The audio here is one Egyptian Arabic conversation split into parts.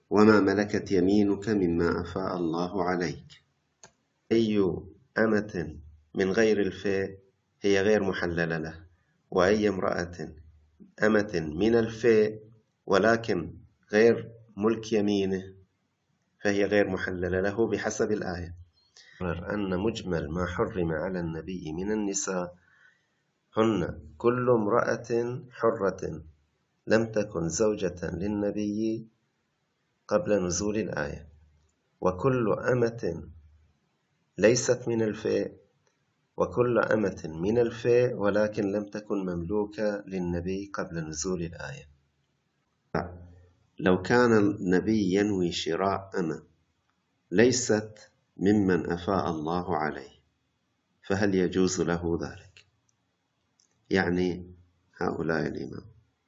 وما ملكت يمينك مما أفاء الله عليك أي أمة من غير الفيء هي غير محللة له وأي امرأة أمة من الفيء ولكن غير ملك يمينه فهي غير محللة له بحسب الآية أن مجمل ما حرم على النبي من النساء هن كل امرأة حرة لم تكن زوجة للنبي قبل نزول الآية وكل أمة ليست من الفيء وكل أمة من الفيء ولكن لم تكن مملوكة للنبي قبل نزول الآية لو كان النبي ينوي شراء أمة ليست ممن أفاء الله عليه فهل يجوز له ذلك يعني هؤلاء الإمام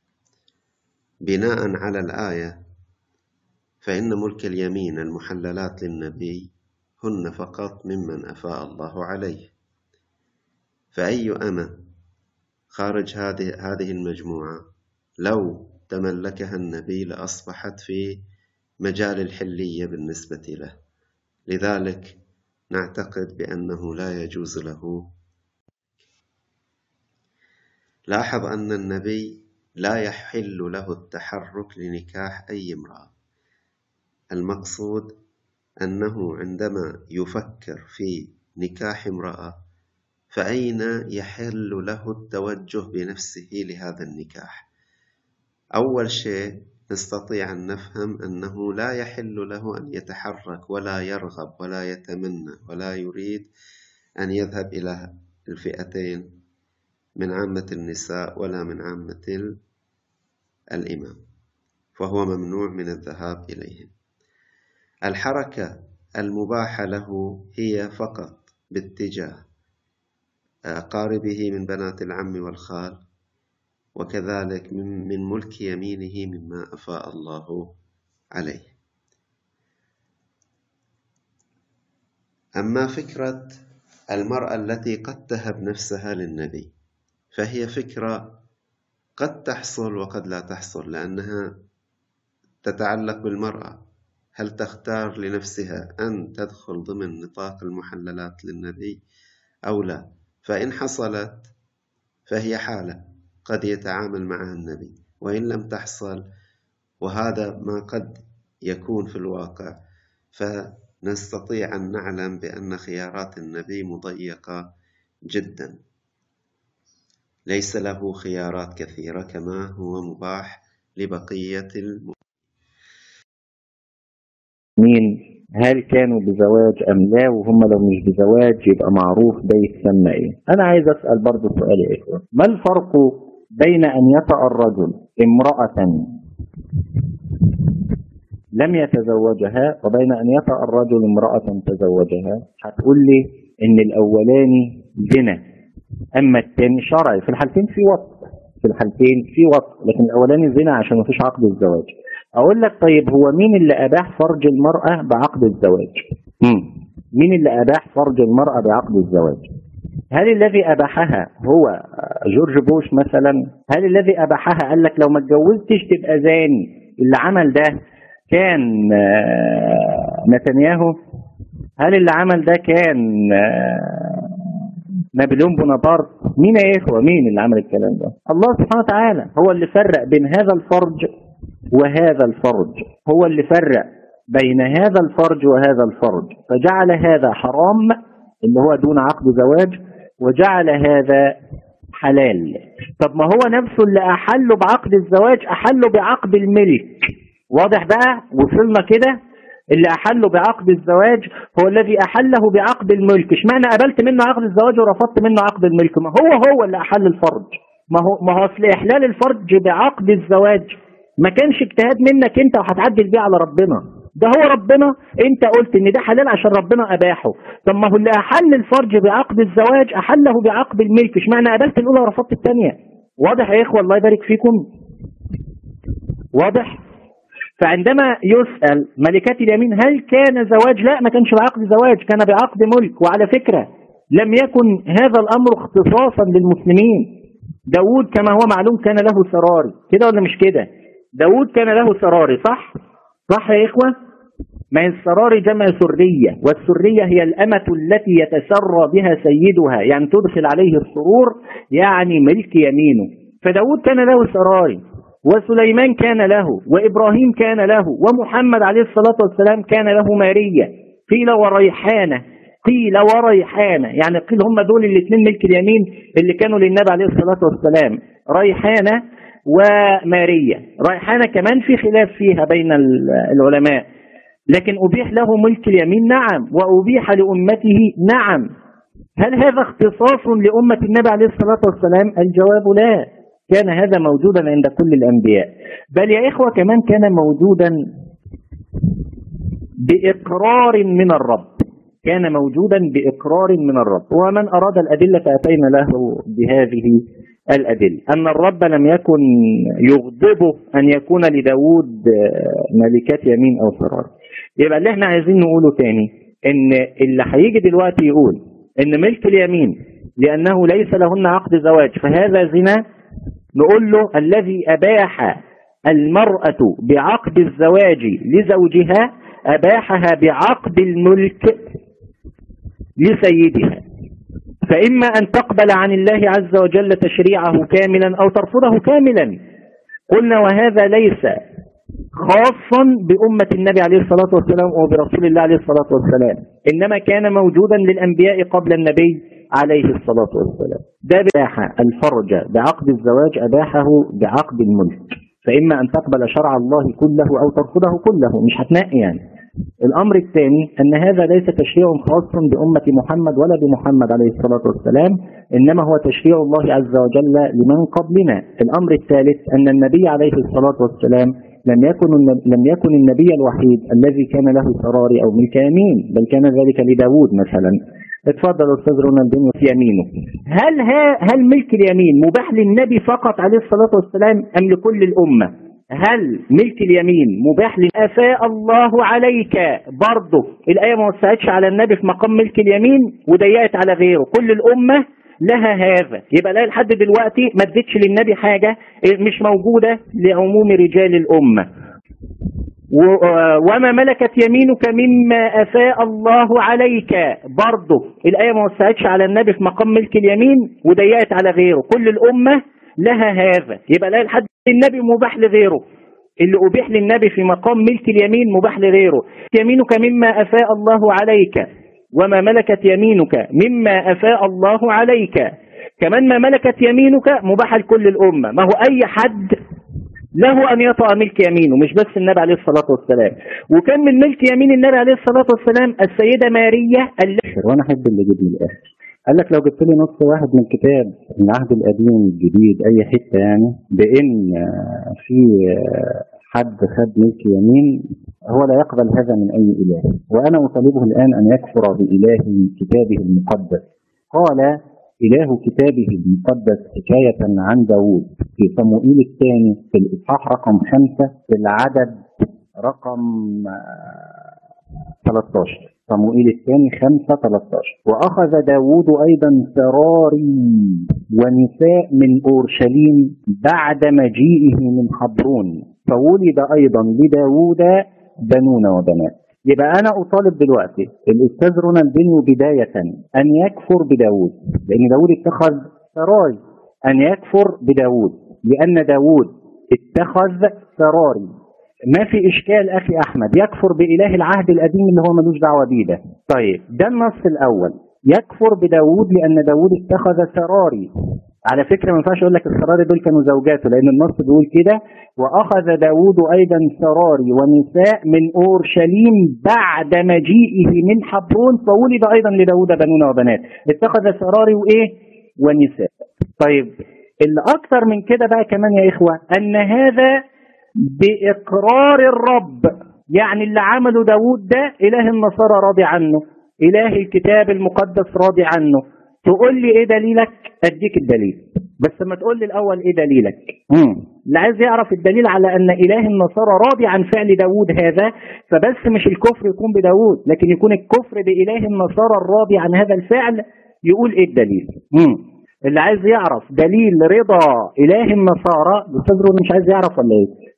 بناء على الآية فإن ملك اليمين المحللات للنبي هن فقط ممن أفاء الله عليه فأي أمة خارج هذه هذه المجموعة لو تملكها النبي لأصبحت في مجال الحلية بالنسبة له لذلك نعتقد بأنه لا يجوز له لاحظ أن النبي لا يحل له التحرك لنكاح أي امرأة المقصود أنه عندما يفكر في نكاح امرأة فأين يحل له التوجه بنفسه لهذا النكاح أول شيء نستطيع أن نفهم أنه لا يحل له أن يتحرك ولا يرغب ولا يتمنى ولا يريد أن يذهب إلى الفئتين من عامة النساء ولا من عامة الإمام فهو ممنوع من الذهاب إليهم الحركة المباحة له هي فقط باتجاه أقاربه من بنات العم والخال وكذلك من ملك يمينه مما أفاء الله عليه أما فكرة المرأة التي قد تهب نفسها للنبي فهي فكرة قد تحصل وقد لا تحصل لأنها تتعلق بالمرأة هل تختار لنفسها أن تدخل ضمن نطاق المحللات للنبي أو لا فإن حصلت فهي حالة قد يتعامل معها النبي وإن لم تحصل وهذا ما قد يكون في الواقع فنستطيع أن نعلم بأن خيارات النبي مضيقة جدا ليس له خيارات كثيرة كما هو مباح لبقية المؤمنين هل كانوا بزواج أم لا وهم لو مش بزواج يبقى معروف ده يتسمى إيه أنا عايز أسأل برضه سؤال يا إخوة ما الفرق بين أن يطأ الرجل امرأة لم يتزوجها وبين أن يطأ الرجل امرأة تزوجها هتقول لي إن الأولاني زنا أما الثاني شرعي في الحالتين في وقت في الحالتين في وقت لكن الأولاني زنا عشان ما فيش عقد الزواج اقول لك طيب هو مين اللي اباح فرج المرأة بعقد الزواج مين اللي اباح فرج المرأة بعقد الزواج هل الذي اباحها هو جورج بوش مثلا هل الذي اباحها قال لك لو ما اتجوزتش تبقى زاني اللي عمل ده كان آه، نتنياهو هل اللي عمل ده كان آه، نابليون بونابرت مين يا اخوه مين اللي عمل الكلام ده الله سبحانه وتعالى هو اللي فرق بين هذا الفرج وهذا الفرج هو اللي فرق بين هذا الفرج وهذا الفرج فجعل هذا حرام اللي هو دون عقد زواج وجعل هذا حلال طب ما هو نفسه اللي أحله بعقد الزواج أحله بعقد الملك واضح بقى وصلنا كده اللي أحله بعقد الزواج هو الذي أحله بعقد الملك اشمعنى قبلت منه عقد الزواج ورفضت منه عقد الملك ما هو هو اللي أحل الفرج ما هو ما هو اصل إحلال الفرج بعقد الزواج ما كانش اجتهاد منك انت وهتعدل بيه على ربنا ده هو ربنا انت قلت ان ده حلال عشان ربنا اباحه طب ما هو اللي احل الفرج بعقد الزواج احله بعقد الملك اشمعنى قبلت الاولى ورفضت الثانيه واضح يا اخوه الله يبارك فيكم واضح فعندما يسأل ملكات اليمين هل كان زواج لا ما كانش بعقد زواج كان بعقد ملك وعلى فكرة لم يكن هذا الأمر اختصاصا للمسلمين داود كما هو معلوم كان له سراري كده ولا مش كده داود كان له سراري صح صح يا إخوة ما هي السرار جمع سرية والسرية هي الأمة التي يتسرى بها سيدها يعني تدخل عليه السرور يعني ملك يمينه فداود كان له سراري وسليمان كان له وإبراهيم كان له ومحمد عليه الصلاة والسلام كان له مارية قيل وريحانة قيل وريحانة يعني قيل هم دول الاثنين ملك اليمين اللي كانوا للنبي عليه الصلاة والسلام ريحانة ومارية ريحانة كمان في خلاف فيها بين العلماء لكن أبيح له ملك اليمين نعم وأبيح لأمته نعم هل هذا اختصاص لأمة النبي عليه الصلاة والسلام الجواب لا كان هذا موجودا عند كل الأنبياء بل يا إخوة كمان كان موجودا بإقرار من الرب كان موجودا بإقرار من الرب ومن أراد الأدلة فأتينا له بهذه الأدلة أن الرب لم يكن يغضبه أن يكون لداود ملكات يمين أو فرار يبقى اللي احنا عايزين نقوله تاني ان اللي هيجي دلوقتي يقول ان ملك اليمين لأنه ليس لهن عقد زواج فهذا زنا نقول له الذي أباح المرأة بعقد الزواج لزوجها أباحها بعقد الملك لسيدها فإما أن تقبل عن الله عز وجل تشريعه كاملا أو ترفضه كاملا قلنا وهذا ليس خاصا بأمة النبي عليه الصلاة والسلام وبرسول الله عليه الصلاة والسلام إنما كان موجودا للأنبياء قبل النبي عليه الصلاة والسلام ده أباح الفرج بعقد الزواج أباحه بعقد الملك فإما أن تقبل شرع الله كله أو ترفضه كله مش هتنقي يعني الأمر الثاني أن هذا ليس تشريع خاص بأمة محمد ولا بمحمد عليه الصلاة والسلام إنما هو تشريع الله عز وجل لمن قبلنا الأمر الثالث أن النبي عليه الصلاة والسلام لم يكن لم يكن النبي الوحيد الذي كان له سراري أو ملك يمين بل كان ذلك لداود مثلا اتفضل استاذ رونالدينيو في يمينه هل ها هل ملك اليمين مباح للنبي فقط عليه الصلاه والسلام ام لكل الامه هل ملك اليمين مباح افاء الله عليك برضه الايه ما وسعتش على النبي في مقام ملك اليمين وضيقت على غيره كل الامه لها هذا يبقى لا لحد دلوقتي ما ادتش للنبي حاجه مش موجوده لعموم رجال الامه وما ملكت يمينك مما أفاء الله عليك برضه الآية ما وسعتش على النبي في مقام ملك اليمين وضيقت على غيره كل الأمة لها هذا يبقى لا لحد النبي مباح لغيره اللي أبيح للنبي في مقام ملك اليمين مباح لغيره يمينك مما أفاء الله عليك وما ملكت يمينك مما أفاء الله عليك كمان ما ملكت يمينك مباح لكل الأمة ما هو أي حد له أن يطأ ملك يمينه مش بس النبي عليه الصلاة والسلام وكان من ملك يمين النبي عليه الصلاة والسلام السيدة مارية وأنا أحب اللي جيب لي الآخر قال لك لو جبت لي نص واحد من كتاب العهد القديم الجديد أي حتة يعني بإن في حد خد ملك يمين هو لا يقبل هذا من أي إله وأنا أطالبه الآن أن يكفر بإله كتابه المقدس قال إله كتابه المقدس حكاية عن داود في صموئيل الثاني في الإصحاح رقم خمسة في العدد رقم 13 صموئيل الثاني خمسة 13 وأخذ داود أيضا سراري ونساء من أورشليم بعد مجيئه من حبرون فولد أيضا لداود بنون وبنات يبقى أنا أطالب دلوقتي الأستاذ رونالدينيو بداية أن يكفر بداود لأن داود اتخذ سراي أن يكفر بداود لأن داود اتخذ سراري ما في إشكال أخي أحمد يكفر بإله العهد القديم اللي هو ملوش دعوة بيه ده طيب ده النص الأول يكفر بداود لأن داود اتخذ سراري على فكرة ما ينفعش اقول لك السراري دول كانوا زوجاته لان النص بيقول كده واخذ داود ايضا سراري ونساء من اورشليم بعد مجيئه من حبرون فولد ايضا لداود بنون وبنات اتخذ سراري وايه ونساء طيب اللي اكتر من كده بقى كمان يا اخوة ان هذا باقرار الرب يعني اللي عمله داود ده اله النصارى راضي عنه اله الكتاب المقدس راضي عنه تقول لي ايه دليلك اديك الدليل بس ما تقول لي الاول ايه دليلك مم. اللي عايز يعرف الدليل على ان اله النصارى راضي عن فعل داود هذا فبس مش الكفر يكون بداود لكن يكون الكفر باله النصارى الراضي عن هذا الفعل يقول ايه الدليل مم. اللي عايز يعرف دليل رضا اله النصارى الاستاذ مش عايز يعرف ولا ايه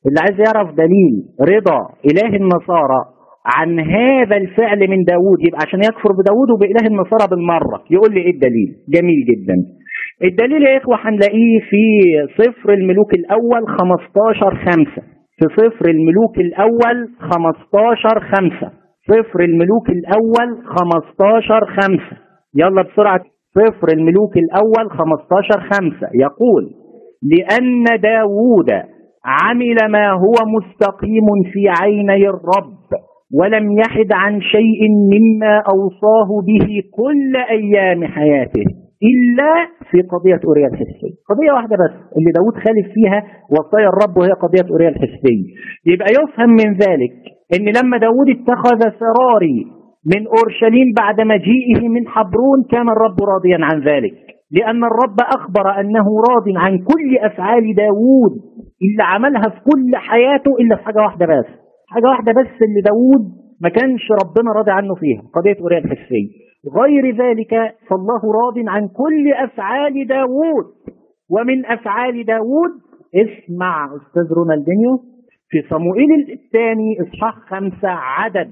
اللي عايز يعرف دليل رضا إله النصارى عن هذا الفعل من داود يبقى عشان يكفر بداود وبإله النصارى بالمرة يقول لي ايه الدليل جميل جدا الدليل يا إخوة هنلاقيه في صفر الملوك الأول 15 خمسة في صفر الملوك الأول 15 خمسة صفر الملوك الأول 15 خمسة يلا بسرعة صفر الملوك الأول 15 خمسة يقول لأن داوود عمل ما هو مستقيم في عيني الرب ولم يحد عن شيء مما أوصاه به كل أيام حياته إلا في قضية أوريا الحسية قضية واحدة بس اللي داود خالف فيها وصايا الرب وهي قضية أوريا الحسية يبقى يفهم من ذلك ان لما داود اتخذ سراري من أورشليم بعد مجيئه من حبرون كان الرب راضيا عن ذلك لأن الرب أخبر أنه راض عن كل أفعال داود اللي عملها في كل حياته إلا في حاجة واحدة بس حاجة واحدة بس اللي داود ما كانش ربنا راضي عنه فيها قضية أوريا الحسية غير ذلك فالله راض عن كل أفعال داود ومن أفعال داود اسمع أستاذ رونالدينيو في صموئيل الثاني إصحاح خمسة عدد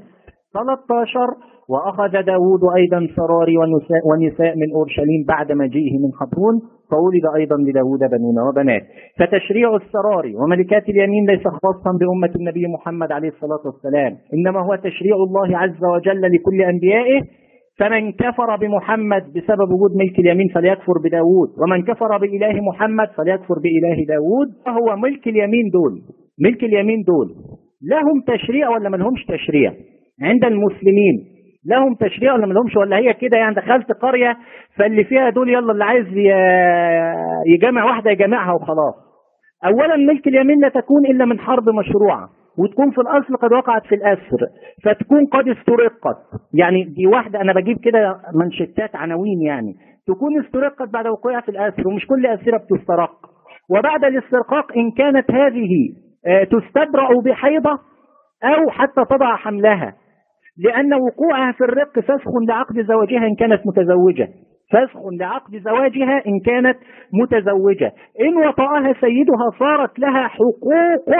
13 وأخذ داود أيضا سراري ونساء, ونساء من أورشليم بعد مجيئه من حبرون فولد أيضا لداود بنون وبنات فتشريع السراري وملكات اليمين ليس خاصا بأمة النبي محمد عليه الصلاة والسلام إنما هو تشريع الله عز وجل لكل أنبيائه فمن كفر بمحمد بسبب وجود ملك اليمين فليكفر بداود ومن كفر بإله محمد فليكفر بإله داود فهو ملك اليمين دول ملك اليمين دول لهم تشريع ولا ما لهمش تشريع عند المسلمين لهم تشريع ولا ما لهمش ولا هي كده يعني دخلت قرية فاللي فيها دول يلا اللي عايز يجامع واحدة يجامعها وخلاص أولا ملك اليمين لا تكون إلا من حرب مشروعة وتكون في الأصل قد وقعت في الأسر فتكون قد استرقت يعني دي واحدة أنا بجيب كده منشتات عناوين يعني تكون استرقت بعد وقوعها في الأسر ومش كل أسيرة بتسترق وبعد الاسترقاق إن كانت هذه تستبرأ بحيضة أو حتى تضع حملها لأن وقوعها في الرق فسخ لعقد زواجها إن كانت متزوجة فسخ لعقد زواجها إن كانت متزوجة إن وطأها سيدها صارت لها حقوق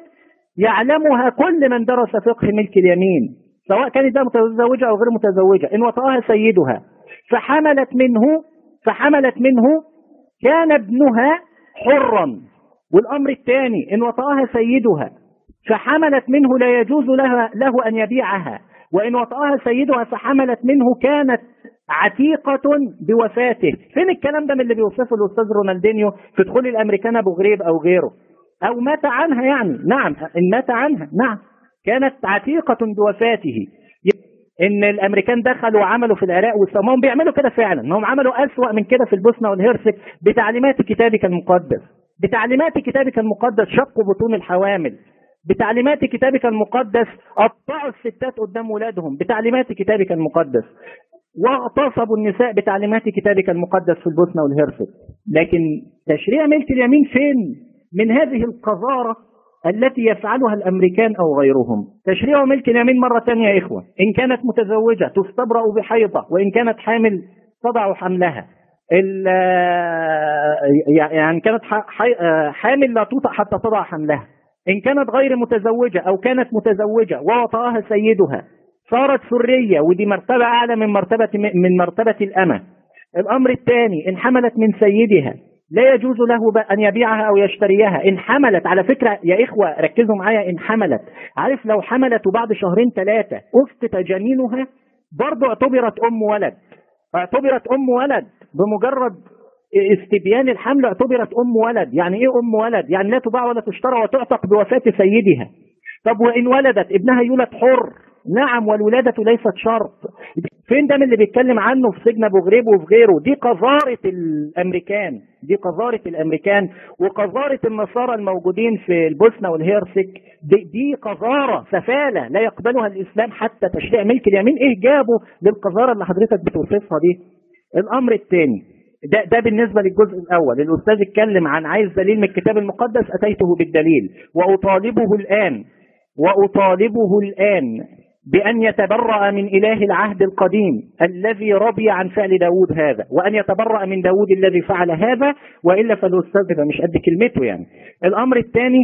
يعلمها كل من درس فقه ملك اليمين سواء كانت بقى متزوجة أو غير متزوجة إن وطأها سيدها فحملت منه فحملت منه كان ابنها حرا والأمر الثاني إن وطأها سيدها فحملت منه لا يجوز لها له أن يبيعها وإن وطأها سيدها فحملت منه كانت عتيقة بوفاته فين الكلام ده من اللي بيوصفه الأستاذ رونالدينيو في دخول الأمريكان أبو غريب أو غيره أو مات عنها يعني نعم إن مات عنها نعم كانت عتيقة بوفاته ان الامريكان دخلوا وعملوا في العراق وسموهم بيعملوا كده فعلا انهم عملوا اسوأ من كده في البوسنه والهرسك بتعليمات كتابك المقدس بتعليمات كتابك المقدس شقوا بطون الحوامل بتعليمات كتابك المقدس قطعوا الستات قدام ولادهم بتعليمات كتابك المقدس واغتصبوا النساء بتعليمات كتابك المقدس في البوسنه والهرسك لكن تشريع ملك اليمين فين من هذه القذاره التي يفعلها الامريكان او غيرهم تشريع ملك اليمين مره ثانيه يا اخوه ان كانت متزوجه تستبرأ بحيضه وان كانت حامل تضع حملها يعني كانت حامل لا توطأ حتى تضع حملها إن كانت غير متزوجة أو كانت متزوجة ووطأها سيدها صارت سرية ودي مرتبة أعلى من مرتبة من مرتبة الأمة الأمر الثاني إن حملت من سيدها لا يجوز له أن يبيعها أو يشتريها إن حملت على فكرة يا إخوة ركزوا معايا إن حملت عارف لو حملت وبعد شهرين ثلاثة أسقط جنينها برضه اعتبرت أم ولد اعتبرت أم ولد بمجرد استبيان الحمل اعتبرت أم ولد يعني إيه أم ولد يعني لا تباع ولا تشترى وتعتق بوفاة سيدها طب وإن ولدت ابنها يولد حر نعم والولادة ليست شرط فين ده من اللي بيتكلم عنه في سجن ابو غريب وفي غيره دي قذارة الامريكان دي قذارة الامريكان وقذارة النصارى الموجودين في البوسنة والهيرسك دي, دي قذارة سفالة لا يقبلها الاسلام حتى تشريع ملك اليمين ايه جابه للقذارة اللي حضرتك بتوصفها دي الامر الثاني ده ده بالنسبه للجزء الاول الاستاذ اتكلم عن عايز دليل من الكتاب المقدس اتيته بالدليل واطالبه الان واطالبه الان بأن يتبرأ من إله العهد القديم الذي رضي عن فعل داود هذا وأن يتبرأ من داود الذي فعل هذا وإلا فالأستاذ ده مش قد كلمته يعني الأمر الثاني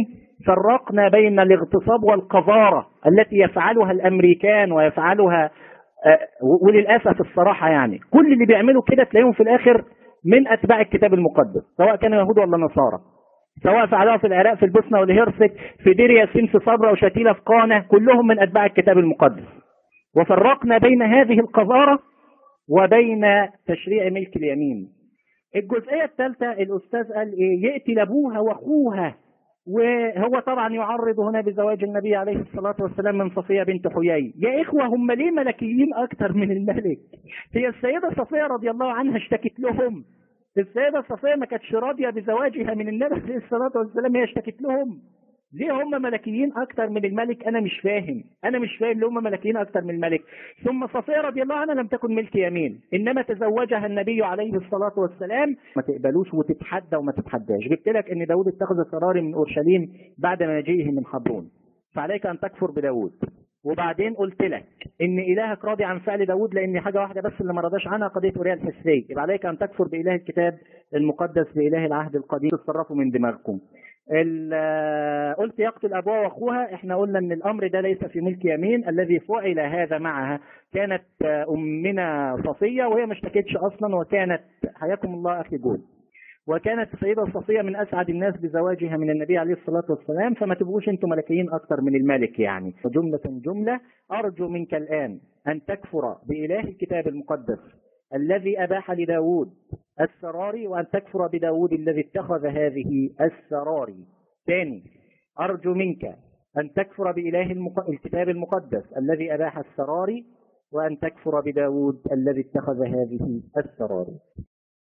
فرقنا بين الاغتصاب والقذارة التي يفعلها الأمريكان ويفعلها آه، وللأسف الصراحة يعني كل اللي بيعملوا كده تلاقيهم في الآخر من أتباع الكتاب المقدس سواء كانوا يهود ولا نصارى سواء فعلوها في العراق في البوسنة والهرسك في دير ياسين في صبرا وشتيلة في قانة كلهم من أتباع الكتاب المقدس وفرقنا بين هذه القذارة وبين تشريع ملك اليمين الجزئية الثالثة الأستاذ قال إيه يقتل أبوها وأخوها وهو طبعا يعرض هنا بزواج النبي عليه الصلاة والسلام من صفية بنت حيي يا إخوة هم ليه ملكيين أكتر من الملك هي السيدة صفية رضي الله عنها اشتكت لهم السيدة صفية ما كانتش راضية بزواجها من النبي عليه الصلاة والسلام هي اشتكت لهم ليه هم ملكيين اكتر من الملك انا مش فاهم انا مش فاهم ليه هم ملكيين اكتر من الملك ثم صفيه رضي الله عنها لم تكن ملك يمين انما تزوجها النبي عليه الصلاه والسلام ما تقبلوش وتتحدى وما تتحداش جبت لك ان داود اتخذ قرار من اورشليم بعد ما مجيئه من حبرون فعليك ان تكفر بداود وبعدين قلت لك ان الهك راضي عن فعل داود لان حاجه واحده بس اللي ما رضاش عنها قضيه اوريا الحسريه يبقى عليك ان تكفر باله الكتاب المقدس باله العهد القديم تتصرفوا من دماغكم قلت يقتل ابوها واخوها احنا قلنا ان الامر ده ليس في ملك يمين الذي فعل هذا معها كانت امنا صفيه وهي ما اشتكتش اصلا وكانت حياكم الله اخي جول وكانت السيدة صفية من أسعد الناس بزواجها من النبي عليه الصلاة والسلام فما تبقوش أنتم ملكيين أكثر من الملك يعني وجملة جملة أرجو منك الآن أن تكفر بإله الكتاب المقدس الذي أباح لداود السراري وأن تكفر بداود الذي اتخذ هذه السراري ثاني أرجو منك أن تكفر بإله المق... الكتاب المقدس الذي أباح السراري وأن تكفر بداود الذي اتخذ هذه السراري